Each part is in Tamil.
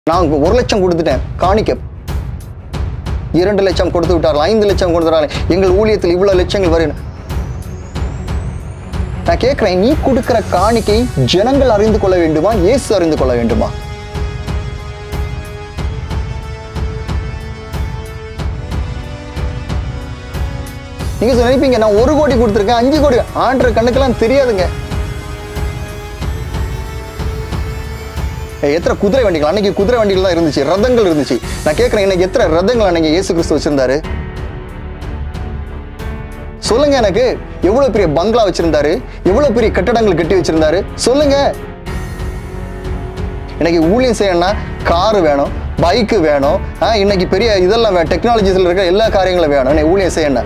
நான் ஒரு லட்சம் கொடுத்துட்டேன் காணிக்க இரண்டு லட்சம் கொடுத்து விட்டார்கள் ஐந்து லட்சம் கொடுத்துறாங்க எங்கள் ஊழியத்தில் இவ்வளவு லட்சங்கள் வரும் நான் கேட்கிறேன் நீ கொடுக்கிற காணிக்கை ஜனங்கள் அறிந்து கொள்ள வேண்டுமா இயேசு அறிந்து கொள்ள வேண்டுமா நீங்க சொல்ல நினைப்பீங்க நான் ஒரு கோடி கொடுத்துருக்கேன் அஞ்சு கோடி ஆண்டர் கண்ணுக்கெல்லாம் தெரியாதுங்க ஏய், எத்தனை குதிரை வண்டிகள் அன்னைக்கு குதிரை வண்டிகள் தான் இருந்துச்சு ரதங்கள் இருந்துச்சு நான் கேட்கிறேன் இன்னைக்கு எத்தனை ரதங்கள் அன்னைக்கு இயேசு கிறிஸ்து வச்சிருந்தாரு சொல்லுங்க எனக்கு எவ்வளவு பெரிய பங்களா வச்சிருந்தாரு எவ்வளவு பெரிய கட்டடங்கள் கட்டி வச்சிருந்தாரு சொல்லுங்க இன்னைக்கு ஊழியம் செய்யணும்னா கார் வேணும் பைக்கு வேணும் ஆ, இன்னைக்கு பெரிய இதெல்லாம் வேணும் டெக்னாலஜிஸில் இருக்கிற எல்லா காரியங்களும் வேணும் இன்னைக்கு ஊழியம் செய்யணும்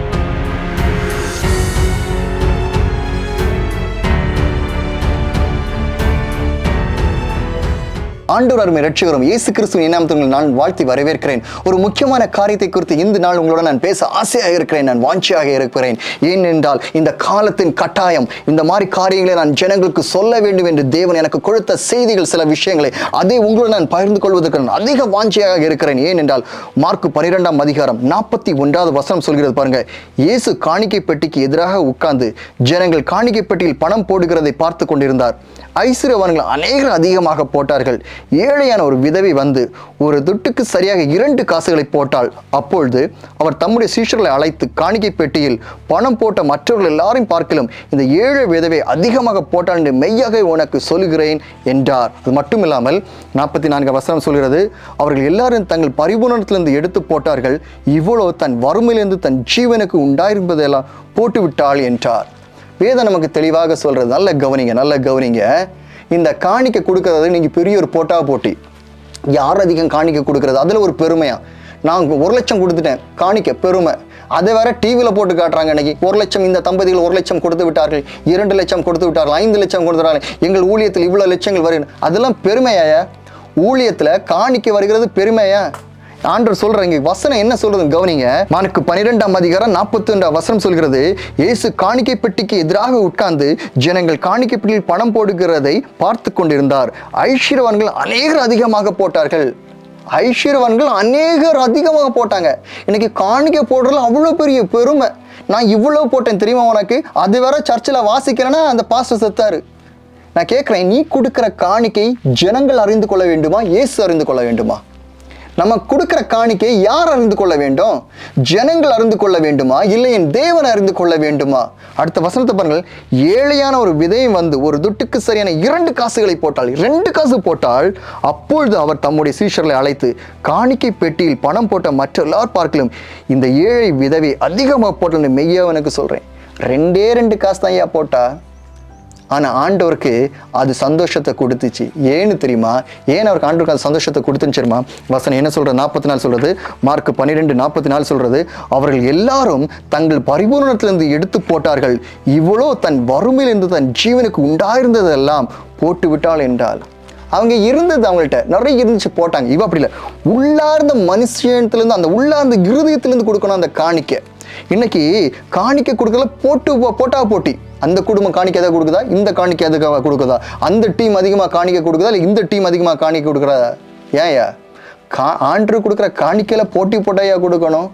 ஆண்டவர் அருமை ரட்சிகரும் இயேசு கிறிஸ்துவின் இனாமத்தில் நான் வாழ்த்தி வரவேற்கிறேன் ஒரு முக்கியமான காரியத்தை குறித்து இந்த நாள் உங்களோட நான் பேச ஆசையாக இருக்கிறேன் நான் வாஞ்சியாக இருக்கிறேன் ஏனென்றால் இந்த காலத்தின் கட்டாயம் இந்த மாதிரி காரியங்களை நான் ஜனங்களுக்கு சொல்ல வேண்டும் என்று தேவன் எனக்கு கொடுத்த செய்திகள் சில விஷயங்களை அதை உங்களோட நான் பகிர்ந்து கொள்வதற்கு நான் அதிக வாஞ்சியாக இருக்கிறேன் ஏனென்றால் மார்க் பனிரெண்டாம் அதிகாரம் நாற்பத்தி ஒன்றாவது வசனம் சொல்கிறது பாருங்க இயேசு காணிக்கை பெட்டிக்கு எதிராக உட்கார்ந்து ஜனங்கள் காணிக்கை பெட்டியில் பணம் போடுகிறதை பார்த்து கொண்டிருந்தார் ஐஸ்வர்யவான்கள் அநேகர் அதிகமாக போட்டார்கள் ஏழையான ஒரு விதவை வந்து ஒரு துட்டுக்கு சரியாக இரண்டு காசுகளை போட்டாள் அப்பொழுது அவர் தம்முடைய சீஷர்களை அழைத்து காணிக்கை பெட்டியில் பணம் போட்ட மற்றவர்கள் எல்லாரையும் பார்க்கலும் இந்த ஏழை விதவை அதிகமாக போட்டாள் என்று மெய்யாக உனக்கு சொல்லுகிறேன் என்றார் அது மட்டுமில்லாமல் நாற்பத்தி நான்கு வசனம் சொல்கிறது அவர்கள் எல்லாரும் தங்கள் பரிபூரணத்திலிருந்து எடுத்து போட்டார்கள் இவ்வளோ தன் வறுமையிலிருந்து தன் ஜீவனுக்கு உண்டாயிருப்பதெல்லாம் போட்டு விட்டாள் என்றார் வேதம் நமக்கு தெளிவாக சொல்றது நல்ல கவனிங்க நல்ல கவனிங்க இந்த காணிக்கை கொடுக்கறது நீங்க பெரிய ஒரு போட்டா போட்டி யார் அதிகம் காணிக்கை கொடுக்கறது அதுல ஒரு பெருமையா நான் ஒரு லட்சம் கொடுத்துட்டேன் காணிக்க பெருமை அதை வேற டிவியில் போட்டு காட்டுறாங்க இன்னைக்கு ஒரு லட்சம் இந்த தம்பதிகள் ஒரு லட்சம் கொடுத்து விட்டார்கள் இரண்டு லட்சம் கொடுத்து விட்டார்கள் ஐந்து லட்சம் கொடுத்துறாங்க எங்கள் ஊழியத்தில் இவ்வளவு லட்சங்கள் வருகிறது அதெல்லாம் பெருமையா ஊழியத்துல காணிக்கை வருகிறது பெருமையா ஆண்டவர் சொல்றாங்க இங்க வசனம் என்ன சொல்றது கவனிங்க மானுக்கு பனிரெண்டாம் அதிகாரம் நாற்பத்தி ரெண்டாம் வசனம் சொல்கிறது இயேசு காணிக்கை பெட்டிக்கு எதிராக உட்கார்ந்து ஜனங்கள் காணிக்கை பெட்டியில் பணம் போடுகிறதை பார்த்து கொண்டிருந்தார் ஐஸ்வர்யவான்கள் அநேகர் அதிகமாக போட்டார்கள் ஐஸ்வர்யவான்கள் அநேகர் அதிகமாக போட்டாங்க இன்னைக்கு காணிக்கை போடுறதுல அவ்வளோ பெரிய பெருமை நான் இவ்வளவு போட்டேன் தெரியுமா உனக்கு அது வேற சர்ச்சில் வாசிக்கிறேன்னா அந்த பாஸ்டர் செத்தாரு நான் கேட்குறேன் நீ கொடுக்கிற காணிக்கை ஜனங்கள் அறிந்து கொள்ள வேண்டுமா இயேசு அறிந்து கொள்ள வேண்டுமா நம்ம கொடுக்கிற காணிக்கை யார் அறிந்து கொள்ள வேண்டும் ஜனங்கள் அறிந்து கொள்ள வேண்டுமா இல்லை என் தேவன் அறிந்து கொள்ள வேண்டுமா அடுத்த வசனத்தை பாருங்கள் ஏழையான ஒரு விதையும் வந்து ஒரு துட்டுக்கு சரியான இரண்டு காசுகளை போட்டால் இரண்டு காசு போட்டால் அப்பொழுது அவர் தம்முடைய சீஷர்களை அழைத்து காணிக்கை பெட்டியில் பணம் போட்ட மற்ற எல்லார் பார்க்கலும் இந்த ஏழை விதவை அதிகமாக போட்டல் மெய்யவனுக்கு சொல்றேன் ரெண்டே ரெண்டு காசு தான் ஐயா போட்டா ஆனா ஆண்டவருக்கு அது சந்தோஷத்தை கொடுத்துச்சு ஏன்னு தெரியுமா ஏன் அவருக்கு ஆண்டவருக்கு அது சந்தோஷத்தை கொடுத்துன்னு தெரியுமா வசனம் என்ன சொல்றது நாற்பத்தி நாலு சொல்றது மார்க் பன்னிரெண்டு நாற்பத்தி நாலு சொல்றது அவர்கள் எல்லாரும் தங்கள் பரிபூரணத்திலிருந்து எடுத்து போட்டார்கள் இவ்வளோ தன் வறுமையிலிருந்து தன் ஜீவனுக்கு உண்டாயிருந்ததெல்லாம் போட்டு விட்டாள் என்றால் அவங்க இருந்தது அவங்கள்ட்ட நிறைய இருந்துச்சு போட்டாங்க இவ அப்படி இல்லை உள்ளார்ந்த மனுஷன்லேருந்து அந்த உள்ளார்ந்த இருதயத்திலேருந்து கொடுக்கணும் அந்த காணிக்கை இன்னைக்கு காணிக்கை கொடுக்கல போட்டு போ- போட்டா போட்டி அந்த குடும்பம் காணிக்கை எதை கொடுக்குதா இந்த காணிக்கை எதுக்காக கொடுக்குதா அந்த டீம் அதிகமாக காணிக்கை கொடுக்குதா இல்லை இந்த டீம் அதிகமாக காணிக்கை கொடுக்குறதா ஏன்யா கா ஆண்டு கொடுக்குற காணிக்கையில் போட்டி போட்டாயா கொடுக்கணும்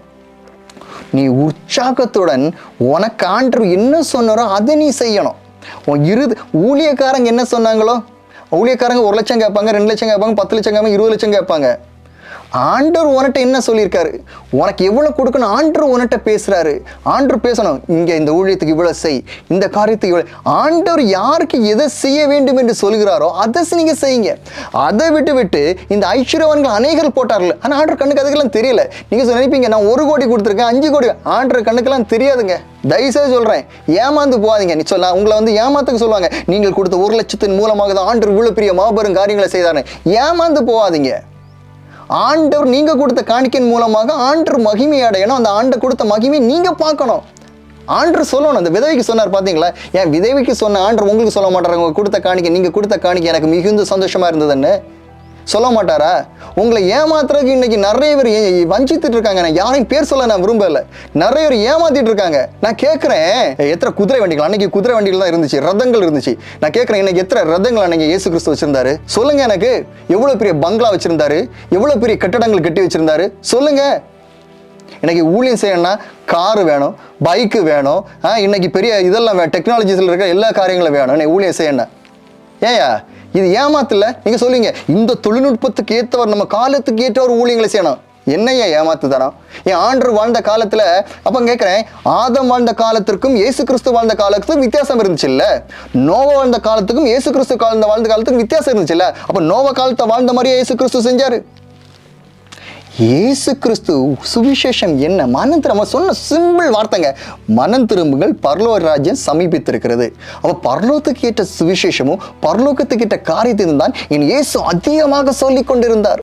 நீ உற்சாகத்துடன் உனக்கு ஆண்டவர் என்ன சொன்னாரோ அதை நீ செய்யணும் உன் இருது ஊழியக்காரங்க என்ன சொன்னாங்களோ ஊழியக்காரங்க ஒரு லட்சம் கேட்பாங்க ரெண்டு லட்சம் கேட்பாங்க பத்து லட்சம் கேட்பாங்க இருபது லட்சம் கேட்பாங்க ஆண்டவர் உன்கிட்ட என்ன சொல்லியிருக்காரு உனக்கு எவ்வளவு கொடுக்கணும் ஆண்டவர் உன்கிட்ட பேசுறாரு ஆண்டவர் பேசணும் இங்க இந்த ஊழியத்துக்கு இவ்வளவு செய் இந்த காரியத்துக்கு இவ்வளவு ஆண்டவர் யாருக்கு எதை செய்ய வேண்டும் என்று சொல்கிறாரோ அதை நீங்க செய்யுங்க அதை விட்டு விட்டு இந்த ஐஸ்வர்யவான்கள் அநேகர் போட்டார்கள் ஆனா ஆண்டவர் கண்ணுக்கு அதுக்கெல்லாம் தெரியல நீங்க சொ- நினைப்பீங்க நான் ஒரு கோடி கொடுத்துருக்கேன் அஞ்சு கோடி ஆண்டவர் கண்ணுக்கெல்லாம் தெரியாதுங்க தயவுசெய்து சொல்றேன் ஏமாந்து போகாதீங்க நீ சொல்ல உங்களை வந்து ஏமாத்துக்கு சொல்லுவாங்க நீங்கள் கொடுத்த ஒரு லட்சத்தின் மூலமாக தான் ஆண்டவர் இவ்வளவு பெரிய மாபெரும் காரியங்களை செய்தாரு ஏமாந்து போகாதீங்க ஆண்டவர் நீங்க கொடுத்த காணிக்கையின் மூலமாக ஆண்டவர் மகிமை அடையணும் அந்த ஆண்டை கொடுத்த மகிமையை நீங்க பார்க்கணும் ஆண்டர் சொல்லணும் அந்த விதவைக்கு சொன்னார் பாத்தீங்களா ஏன் விதவைக்கு சொன்ன ஆண்டர் உங்களுக்கு சொல்ல மாட்டாங்க உங்க கொடுத்த காணிக்கை நீங்க கொடுத்த காணிக்கை எனக்கு மிகுந்த சந்தோஷமா இருந்ததுன்னு சொல்ல மாட்டாரா உங்களை ஏமாத்துறதுக்கு இன்னைக்கு நிறைய பேர் ஏ- வஞ்சித்துட்டு இருக்காங்க நான் யாரையும் பேர் சொல்ல நான் விரும்பல நிறைய பேர் ஏமாத்திட்டு இருக்காங்க நான் கேட்குறேன் எத்தனை குதிரை வண்டிகள் அன்னைக்கு குதிரை வண்டிகள் தான் இருந்துச்சு ரதங்கள் இருந்துச்சு நான் கேட்குறேன் இன்னைக்கு எத்தனை ரதங்கள் அன்னைக்கு இயேசு கிறிஸ்து வச்சிருந்தாரு சொல்லுங்க எனக்கு எவ்வளவு பெரிய பங்களா வச்சிருந்தாரு எவ்வளவு பெரிய கட்டடங்கள் கட்டி வச்சிருந்தாரு சொல்லுங்க இன்னைக்கு ஊழியம் செய்யணும்னா காரு வேணும் பைக்கு வேணும் ஆ, இன்னைக்கு பெரிய இதெல்லாம் வே டெக்னாலஜிஸில் இருக்கிற எல்லா காரியங்களும் வேணும் இன்னைக்கு ஊழியம் செய்யணும் ஏயா இது ஏமாத்துல நீங்க சொல்லுங்க இந்த தொழில்நுட்பத்துக்கு ஏற்றவர் நம்ம காலத்துக்கு ஏற்றவர் ஊழியங்களை செய்யணும் என்னையா ஏமாத்து தரம் என் ஆண்டர் வாழ்ந்த காலத்துல அப்ப கேட்கிறேன் ஆதம் வாழ்ந்த காலத்திற்கும் இயேசு கிறிஸ்து வாழ்ந்த காலத்துக்கும் வித்தியாசம் இருந்துச்சு இல்ல நோவா வாழ்ந்த காலத்துக்கும் இயேசு கிறிஸ்து வாழ்ந்த வாழ்ந்த காலத்துக்கும் வித்தியாசம் இருந்துச்சு இல்ல அப்ப நோவா காலத்தை வாழ்ந்த மாதிரியே இயேசு கிறிஸ்து செஞ்சாரு இயேசு கிறிஸ்து சுவிசேஷம் என்ன மனம் திரும்ப சொன்ன சிம்பிள் வார்த்தைங்க மனம் திரும்புங்கள் பரலோக ராஜ்யம் சமீபித்திருக்கிறது அப்ப பரலோகத்துக்கு ஏற்ற சுவிசேஷமும் பரலோகத்துக்கு ஏற்ற காரியத்தையும் தான் என் இயேசு அதிகமாக சொல்லிக் கொண்டிருந்தார்